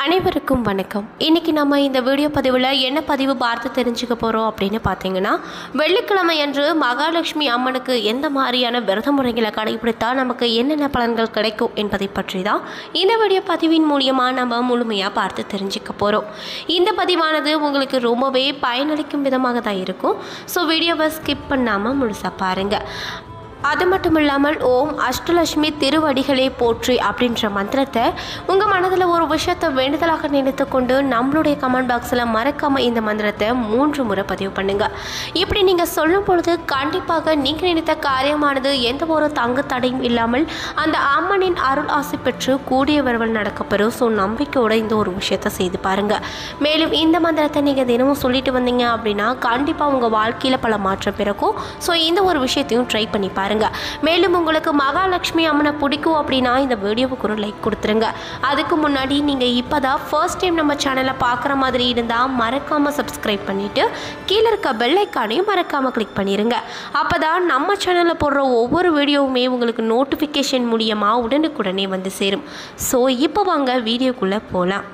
அனைவருக்கும் வணக்கம் இன்னைக்கு நம்ம இந்த வீடியோ பதிவில் என்ன பதிவு பார்த்து தெரிஞ்சுக்க போகிறோம் அப்படின்னு பார்த்தீங்கன்னா வெள்ளிக்கிழமை அன்று மகாலட்சுமி அம்மனுக்கு எந்த மாதிரியான விரத முறைகளை கடைபிடித்தா நமக்கு என்னென்ன பலன்கள் கிடைக்கும் என்பதை பற்றி தான் இந்த வீடியோ பதிவின் மூலியமாக நம்ம முழுமையாக பார்த்து தெரிஞ்சுக்க போகிறோம் இந்த பதிவானது உங்களுக்கு ரொம்பவே பயனளிக்கும் விதமாக தான் இருக்கும் ஸோ வீடியோவை ஸ்கிப் பண்ணாமல் முழுசாக பாருங்கள் அது மட்டும் இல்லாமல் ஓம் அஷ்டலட்சுமி திருவடிகளே போற்றி அப்படின்ற மந்திரத்தை உங்கள் மனதில் ஒரு விஷயத்தை வேண்டுதலாக நினைத்து கொண்டு நம்மளுடைய கமெண்ட் பாக்ஸில் மறக்காமல் இந்த மந்திரத்தை மூன்று முறை பதிவு பண்ணுங்கள் இப்படி நீங்கள் சொல்லும் பொழுது கண்டிப்பாக நீங்கள் நினைத்த காரியமானது எந்த ஒரு தங்கு தடையும் இல்லாமல் அந்த அம்மனின் அருள் ஆசை பெற்று கூடிய விரைவில் நடக்கப்பெறும் ஸோ நம்பிக்கையோட இந்த ஒரு விஷயத்தை செய்து பாருங்கள் மேலும் இந்த மந்திரத்தை நீங்கள் தினமும் சொல்லிட்டு வந்தீங்க அப்படின்னா கண்டிப்பாக உங்கள் வாழ்க்கையில் பல மாற்றம் பிறக்கும் ஸோ இந்த ஒரு விஷயத்தையும் ட்ரை பண்ணி பாருங்க மேலும் உங்களுக்கு மகாலட்சுமி அம்மனை பிடிக்கும் அப்படின்னா இந்த வீடியோவுக்கு ஒரு லைக் கொடுத்துருங்க அதுக்கு முன்னாடி நீங்கள் இப்போ தான் ஃபர்ஸ்ட் டைம் நம்ம சேனலை பார்க்குற மாதிரி இருந்தால் மறக்காமல் சப்ஸ்கிரைப் பண்ணிவிட்டு கீழே இருக்க பெல் ஐக்கானையும் மறக்காமல் கிளிக் பண்ணிடுங்க அப்போ தான் நம்ம சேனலில் போடுற ஒவ்வொரு வீடியோவுமே உங்களுக்கு நோட்டிஃபிகேஷன் மூலியமாக உடனுக்குடனே வந்து சேரும் ஸோ இப்போ வாங்க வீடியோக்குள்ளே போகலாம்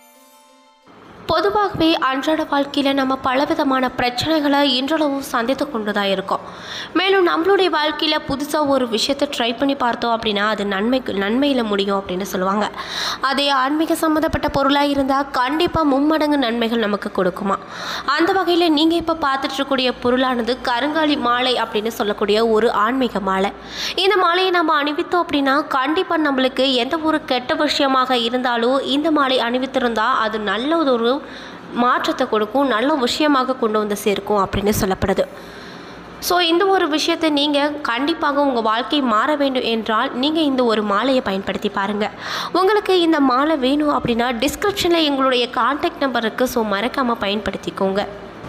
பொதுவாகவே அன்றாட வாழ்க்கையில் நம்ம பலவிதமான பிரச்சனைகளை இன்றளவும் சந்தித்து கொண்டு தான் இருக்கோம் மேலும் நம்மளுடைய வாழ்க்கையில் புதுசாக ஒரு விஷயத்தை ட்ரை பண்ணி பார்த்தோம் அப்படின்னா அது நன்மைக்கு நன்மையில் முடியும் அப்படின்னு சொல்லுவாங்க அதே ஆன்மீக சம்மந்தப்பட்ட பொருளாக இருந்தால் கண்டிப்பாக மும்மடங்கு நன்மைகள் நமக்கு கொடுக்குமா அந்த வகையில் நீங்கள் இப்போ பார்த்துட்டு இருக்கக்கூடிய பொருளானது கருங்காலி மாலை அப்படின்னு சொல்லக்கூடிய ஒரு ஆன்மீக மாலை இந்த மாலையை நம்ம அணிவித்தோம் அப்படின்னா கண்டிப்பாக நம்மளுக்கு எந்த ஒரு கெட்ட விஷயமாக இருந்தாலும் இந்த மாலை அணிவித்திருந்தால் அது நல்ல ஒரு மாற்றத்தை கொடுக்கும் நல்ல விஷயமாக கொண்டு வந்து சேர்க்கும் அப்படின்னு சொல்லப்படுது ஸோ இந்த ஒரு விஷயத்தை நீங்கள் கண்டிப்பாக உங்கள் வாழ்க்கை மாற வேண்டும் என்றால் நீங்கள் இந்த ஒரு மாலையை பயன்படுத்தி பாருங்கள் உங்களுக்கு இந்த மாலை வேணும் அப்படின்னா டிஸ்கிரிப்ஷனில் எங்களுடைய காண்டாக்ட் நம்பர் இருக்குது ஸோ மறக்காமல் பயன்படுத்திக்கோங்க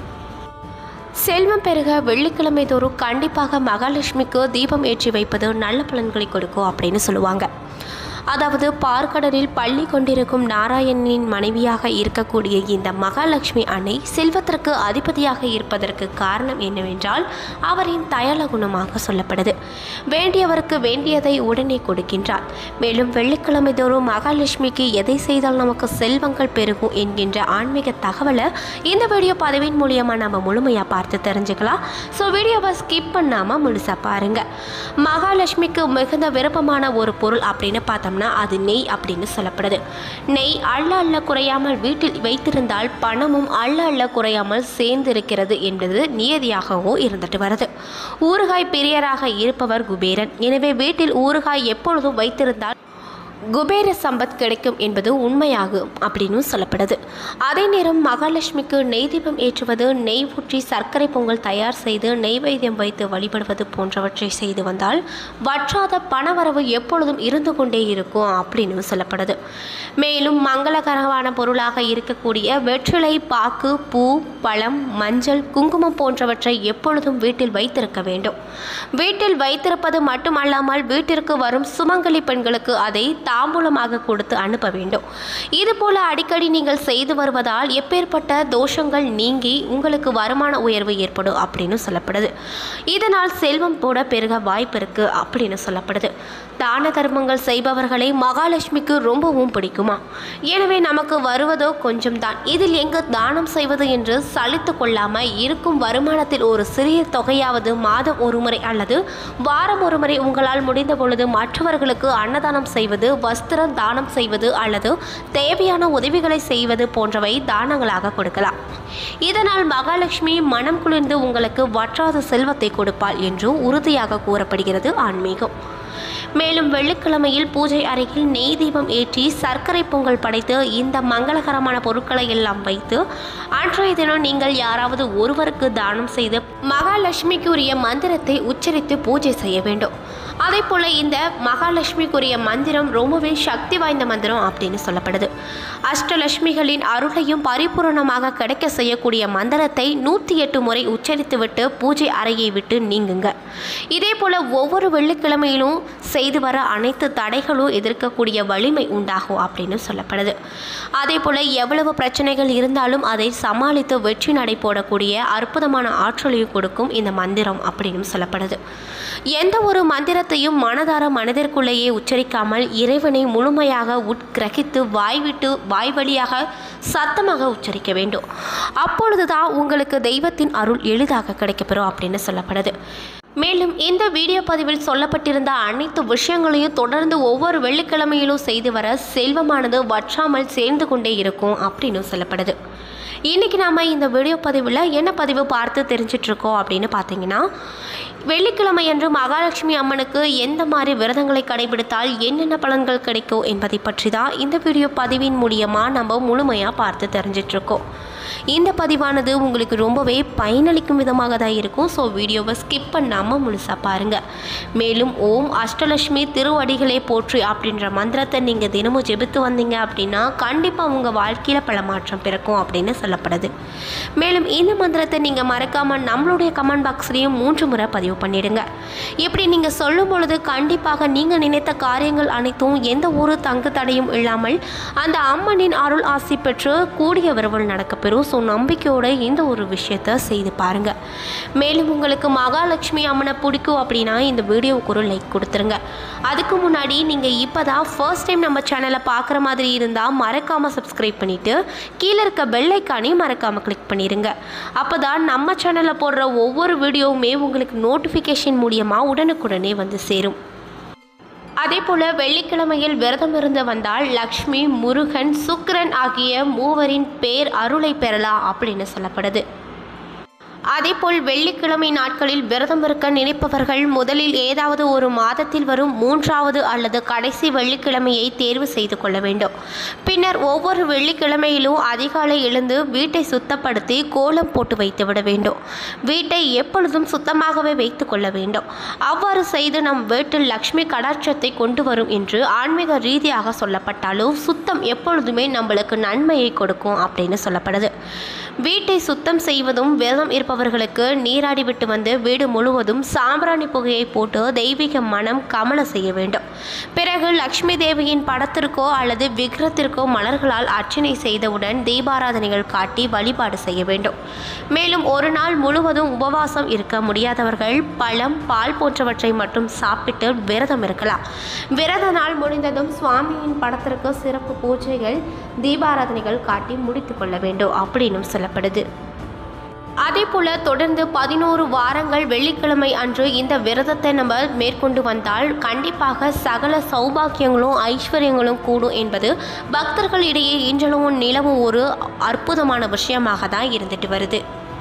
செல்வம் பெருக வெள்ளிக்கிழமை தோறும் கண்டிப்பாக மகாலட்சுமிக்கு தீபம் ஏற்றி வைப்பது நல்ல பலன்களை கொடுக்கும் அப்படின்னு சொல்லுவாங்க அதாவது பார்க்கடலில் பள்ளி கொண்டிருக்கும் நாராயணனின் மனைவியாக இருக்கக்கூடிய இந்த மகாலட்சுமி அன்னை செல்வத்திற்கு அதிபதியாக இருப்பதற்கு காரணம் என்னவென்றால் அவரின் தயல குணமாக சொல்லப்படுது வேண்டியவருக்கு வேண்டியதை உடனே கொடுக்கின்றார் மேலும் வெள்ளிக்கிழமை தோறும் மகாலட்சுமிக்கு எதை செய்தால் நமக்கு செல்வங்கள் பெருகும் என்கின்ற ஆன்மீக தகவலை இந்த வீடியோ பதவியின் மூலியமாக நம்ம முழுமையாக பார்த்து தெரிஞ்சுக்கலாம் ஸோ வீடியோவை ஸ்கிப் பண்ணாமல் முழுசாக பாருங்கள் மகாலட்சுமிக்கு மிகுந்த விருப்பமான ஒரு பொருள் அப்படின்னு பார்த்தோம்னா அது நெய் அப்படின்னு சொல்லப்படுது நெய் அள்ள அள்ள குறையாமல் வீட்டில் வைத்திருந்தால் பணமும் அள்ள அள்ள குறையாமல் சேர்ந்திருக்கிறது என்பது நியதியாகவும் இருந்துட்டு வருது ஊறுகாய் பிரியராக இருப்பவர் குபேரன் எனவே வீட்டில் ஊறுகாய் எப்பொழுதும் வைத்திருந்தால் குபேர சம்பத் கிடைக்கும் என்பது உண்மையாகும் அப்படின்னு சொல்லப்படுது அதே நேரம் மகாலட்சுமிக்கு நெய் தீபம் ஏற்றுவது நெய் ஊற்றி சர்க்கரை பொங்கல் தயார் செய்து நெய்வேத்தியம் வைத்து வழிபடுவது போன்றவற்றை செய்து வந்தால் வற்றாத பணவரவு எப்பொழுதும் இருந்து கொண்டே இருக்கும் அப்படின்னு சொல்லப்படுது மேலும் மங்களகரமான பொருளாக இருக்கக்கூடிய வெற்றிலை பாக்கு பூ பழம் மஞ்சள் குங்குமம் போன்றவற்றை எப்பொழுதும் வீட்டில் வைத்திருக்க வேண்டும் வீட்டில் வைத்திருப்பது மட்டுமல்லாமல் வீட்டிற்கு வரும் சுமங்கலி பெண்களுக்கு அதை தாம்பூலமாக கொடுத்து அனுப்ப வேண்டும் இதுபோல அடிக்கடி நீங்கள் செய்து வருவதால் எப்பேற்பட்ட தோஷங்கள் நீங்கி உங்களுக்கு வருமான உயர்வு ஏற்படும் அப்படின்னு சொல்லப்படுது இதனால் செல்வம் கூட பெருக வாய்ப்பு இருக்கு அப்படின்னு சொல்லப்படுது தான தர்மங்கள் செய்பவர்களை மகாலட்சுமிக்கு ரொம்பவும் பிடிக்குமா எனவே நமக்கு வருவதோ கொஞ்சம் தான் இதில் எங்கு தானம் செய்வது என்று சலித்து கொள்ளாம இருக்கும் வருமானத்தில் ஒரு சிறிய தொகையாவது மாதம் ஒரு முறை அல்லது வாரம் ஒரு முறை உங்களால் முடிந்த பொழுது மற்றவர்களுக்கு அன்னதானம் செய்வது வஸ்திரம் தானம் செய்வது அல்லது தேவையான உதவிகளை செய்வது போன்றவை தானங்களாக கொடுக்கலாம் இதனால் மகாலட்சுமி மனம் குளிர்ந்து உங்களுக்கு வற்றாத செல்வத்தை கொடுப்பாள் என்று உறுதியாக கூறப்படுகிறது ஆன்மீகம் மேலும் வெள்ளிக்கிழமையில் பூஜை அறையில் நெய் தீபம் ஏற்றி சர்க்கரை பொங்கல் படைத்து இந்த மங்களகரமான பொருட்களை எல்லாம் வைத்து அன்றைய தினம் நீங்கள் யாராவது ஒருவருக்கு தானம் செய்து மகாலட்சுமிக்குரிய மந்திரத்தை உச்சரித்து பூஜை செய்ய வேண்டும் அதே போல் இந்த மகாலட்சுமிக்குரிய மந்திரம் ரொம்பவே சக்தி வாய்ந்த மந்திரம் அப்படின்னு சொல்லப்படுது அஷ்டலட்சுமிகளின் அருளையும் பரிபூரணமாக கிடைக்க செய்யக்கூடிய மந்திரத்தை நூற்றி எட்டு முறை உச்சரித்துவிட்டு பூஜை அறையை விட்டு நீங்குங்க இதே போல் ஒவ்வொரு வெள்ளிக்கிழமையிலும் செய்து வர அனைத்து தடைகளும் எதிர்க்கக்கூடிய வலிமை உண்டாகும் அப்படின்னு சொல்லப்படுது அதே போல் எவ்வளவு பிரச்சனைகள் இருந்தாலும் அதை சமாளித்து வெற்றி நடை போடக்கூடிய அற்புதமான ஆற்றலையும் கொடுக்கும் இந்த மந்திரம் அப்படின்னு சொல்லப்படுது எந்த ஒரு மந்திரத்தையும் மனதார மனதிற்குள்ளேயே உச்சரிக்காமல் இறைவனை முழுமையாக உட்கிரகித்து வாய்விட்டு வாய் வழியாக சத்தமாக உச்சரிக்க வேண்டும் அப்பொழுதுதான் உங்களுக்கு தெய்வத்தின் அருள் எளிதாக கிடைக்கப்பெறும் அப்படின்னு சொல்லப்படுது மேலும் இந்த வீடியோ பதிவில் சொல்லப்பட்டிருந்த அனைத்து விஷயங்களையும் தொடர்ந்து ஒவ்வொரு வெள்ளிக்கிழமையிலும் செய்து வர செல்வமானது வற்றாமல் சேர்ந்து கொண்டே இருக்கும் அப்படின்னு சொல்லப்படுது இன்றைக்கி நாம் இந்த வீடியோ பதிவில் என்ன பதிவு பார்த்து தெரிஞ்சிட்ருக்கோம் அப்படின்னு பார்த்தீங்கன்னா வெள்ளிக்கிழமை அன்று மகாலட்சுமி அம்மனுக்கு எந்த மாதிரி விரதங்களை கடைபிடித்தால் என்னென்ன பலன்கள் கிடைக்கும் என்பதை பற்றி தான் இந்த வீடியோ பதிவின் மூலியமாக நம்ம முழுமையாக பார்த்து தெரிஞ்சிட்ருக்கோம் இந்த பதிவானது உங்களுக்கு ரொம்பவே பயனளிக்கும் விதமாக தான் இருக்கும் ஸோ வீடியோவை ஸ்கிப் பண்ணாமல் முழுசாக பாருங்கள் மேலும் ஓம் அஷ்டலட்சுமி திருவடிகளே போற்றி அப்படின்ற மந்திரத்தை நீங்கள் தினமும் ஜெபித்து வந்தீங்க அப்படின்னா கண்டிப்பாக உங்கள் வாழ்க்கையில் பல மாற்றம் பிறக்கும் அப்படின்னு சொல்லப்படுது மேலும் இந்த மந்திரத்தை நீங்கள் மறக்காமல் நம்மளுடைய கமெண்ட் பாக்ஸ்லேயும் மூன்று முறை பதிவு பண்ணிடுங்க இப்படி நீங்கள் சொல்லும் பொழுது கண்டிப்பாக நீங்கள் நினைத்த காரியங்கள் அனைத்தும் எந்த ஒரு தங்கு தடையும் இல்லாமல் அந்த அம்மனின் அருள் ஆசி பெற்று கூடிய விரைவில் நடக்கப்பெறும் ஸோ நம்பிக்கையோட இந்த ஒரு விஷயத்த செய்து பாருங்கள் மேலும் உங்களுக்கு மகாலட்சுமி அம்மனை பிடிக்கும் அப்படின்னா இந்த வீடியோவுக்கு ஒரு லைக் கொடுத்துருங்க அதுக்கு முன்னாடி நீங்கள் இப்போ தான் ஃபர்ஸ்ட் டைம் நம்ம சேனலை பார்க்குற மாதிரி இருந்தால் மறக்காமல் சப்ஸ்கிரைப் பண்ணிவிட்டு கீழே இருக்க பெல் ஐக்கானையும் மறக்காமல் கிளிக் பண்ணிடுங்க அப்போ தான் நம்ம சேனலில் போடுற ஒவ்வொரு வீடியோவுமே உங்களுக்கு நோட்டிஃபிகேஷன் மூலியமாக உடனுக்குடனே வந்து சேரும் அதே போல வெள்ளிக்கிழமையில் விரதம் இருந்து வந்தால் லக்ஷ்மி முருகன் சுக்கிரன் ஆகிய மூவரின் பேர் அருளை பெறலாம் அப்படின்னு சொல்லப்படுது அதேபோல் வெள்ளிக்கிழமை நாட்களில் விரதம் இருக்க நினைப்பவர்கள் முதலில் ஏதாவது ஒரு மாதத்தில் வரும் மூன்றாவது அல்லது கடைசி வெள்ளிக்கிழமையை தேர்வு செய்து கொள்ள வேண்டும் பின்னர் ஒவ்வொரு வெள்ளிக்கிழமையிலும் அதிகாலை எழுந்து வீட்டை சுத்தப்படுத்தி கோலம் போட்டு வைத்து விட வேண்டும் வீட்டை எப்பொழுதும் சுத்தமாகவே வைத்து கொள்ள வேண்டும் அவ்வாறு செய்து நம் வீட்டில் லக்ஷ்மி கடாட்சத்தை கொண்டு வரும் என்று ஆன்மீக ரீதியாக சொல்லப்பட்டாலும் சுத்தம் எப்பொழுதுமே நம்மளுக்கு நன்மையை கொடுக்கும் அப்படின்னு சொல்லப்படுது வீட்டை சுத்தம் செய்வதும் விரதம் இருப்பவர்களுக்கு நீராடி விட்டு வந்து வீடு முழுவதும் சாம்பிராணி புகையை போட்டு தெய்வீக மனம் கமல செய்ய வேண்டும் பிறகு லக்ஷ்மி தேவியின் படத்திற்கோ அல்லது விக்கிரத்திற்கோ மலர்களால் அர்ச்சனை செய்தவுடன் தீபாராதனைகள் காட்டி வழிபாடு செய்ய வேண்டும் மேலும் ஒரு நாள் முழுவதும் உபவாசம் இருக்க முடியாதவர்கள் பழம் பால் போன்றவற்றை மட்டும் சாப்பிட்டு விரதம் இருக்கலாம் விரத நாள் முடிந்ததும் சுவாமியின் படத்திற்கு சிறப்பு பூஜைகள் தீபாராதனைகள் காட்டி முடித்து கொள்ள வேண்டும் அப்படின்னு சொல்லப்படுது அதே போல் தொடர்ந்து பதினோரு வாரங்கள் வெள்ளிக்கிழமை அன்று இந்த விரதத்தை நம்ம மேற்கொண்டு வந்தால் கண்டிப்பாக சகல சௌபாக்கியங்களும் ஐஸ்வர்யங்களும் கூடும் என்பது பக்தர்களிடையே இன்றளவும் நிலவும் ஒரு அற்புதமான விஷயமாக தான் இருந்துட்டு வருது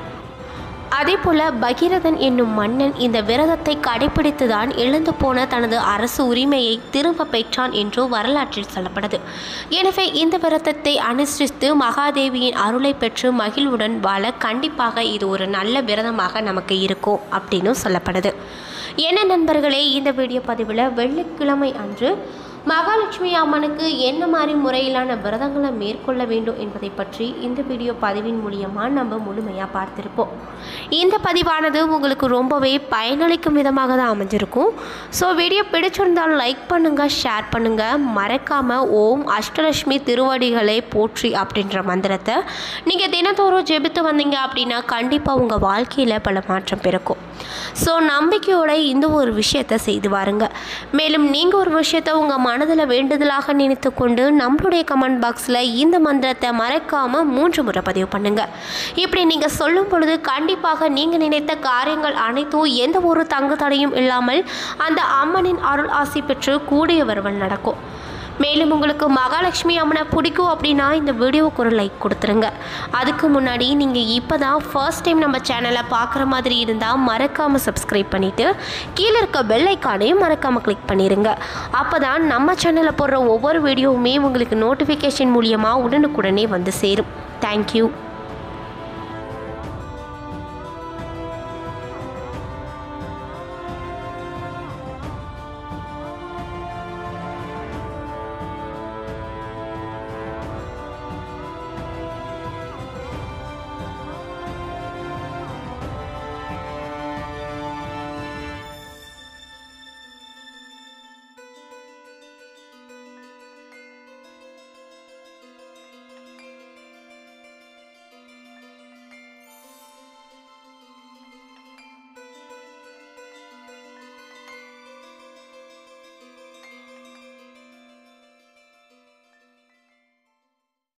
அதே போல பகீரதன் என்னும் மன்னன் இந்த விரதத்தை கடைபிடித்துதான் இழந்து போன தனது அரசு உரிமையை திரும்ப பெற்றான் என்று வரலாற்றில் சொல்லப்படுது எனவே இந்த விரதத்தை அனுஷ்டித்து மகாதேவியின் அருளை பெற்று மகிழ்வுடன் வாழ கண்டிப்பாக இது ஒரு நல்ல விரதமாக நமக்கு இருக்கும் அப்படின்னு சொல்லப்படுது என்ன நண்பர்களே இந்த வீடியோ பதிவில் வெள்ளிக்கிழமை அன்று மகாலட்சுமி அம்மனுக்கு என்ன மாதிரி முறையிலான விரதங்களை மேற்கொள்ள வேண்டும் என்பதை பற்றி இந்த வீடியோ பதிவின் மூலியமாக நம்ம முழுமையாக பார்த்துருப்போம் இந்த பதிவானது உங்களுக்கு ரொம்பவே பயனளிக்கும் விதமாக தான் அமைஞ்சிருக்கும் ஸோ வீடியோ பிடிச்சிருந்தால் லைக் பண்ணுங்கள் ஷேர் பண்ணுங்கள் மறக்காமல் ஓம் அஷ்டலட்சுமி திருவடிகளை போற்றி அப்படின்ற மந்திரத்தை நீங்கள் தினத்தோறும் ஜெபித்து வந்தீங்க அப்படின்னா கண்டிப்பாக உங்கள் வாழ்க்கையில் பல மாற்றம் பிறக்கும் ஸோ நம்பிக்கையோட இந்த ஒரு விஷயத்தை செய்து வாருங்க மேலும் நீங்கள் ஒரு விஷயத்தை உங்கள் மனதில் வேண்டுதலாக நினைத்து கொண்டு நம்மளுடைய கமெண்ட் பாக்ஸில் இந்த மந்திரத்தை மறக்காமல் மூன்று முறை பதிவு பண்ணுங்க இப்படி நீங்கள் சொல்லும் பொழுது கண்டிப்பாக நீங்கள் நினைத்த காரியங்கள் அனைத்தும் எந்த ஒரு தங்கு தடையும் இல்லாமல் அந்த அம்மனின் அருள் ஆசி பெற்று கூடிய வரவல் நடக்கும் மேலும் உங்களுக்கு மகாலட்சுமி அம்மனை பிடிக்கும் அப்படின்னா இந்த வீடியோவுக்கு ஒரு லைக் கொடுத்துருங்க அதுக்கு முன்னாடி நீங்கள் இப்போ தான் ஃபர்ஸ்ட் டைம் நம்ம சேனலை பார்க்குற மாதிரி இருந்தால் மறக்காமல் சப்ஸ்கிரைப் பண்ணிவிட்டு கீழே இருக்க பெல் ஐக்கானையும் மறக்காமல் கிளிக் பண்ணிடுங்க அப்போ தான் நம்ம சேனலில் போடுற ஒவ்வொரு வீடியோவுமே உங்களுக்கு நோட்டிஃபிகேஷன் மூலியமாக உடனுக்குடனே வந்து சேரும் தேங்க்யூ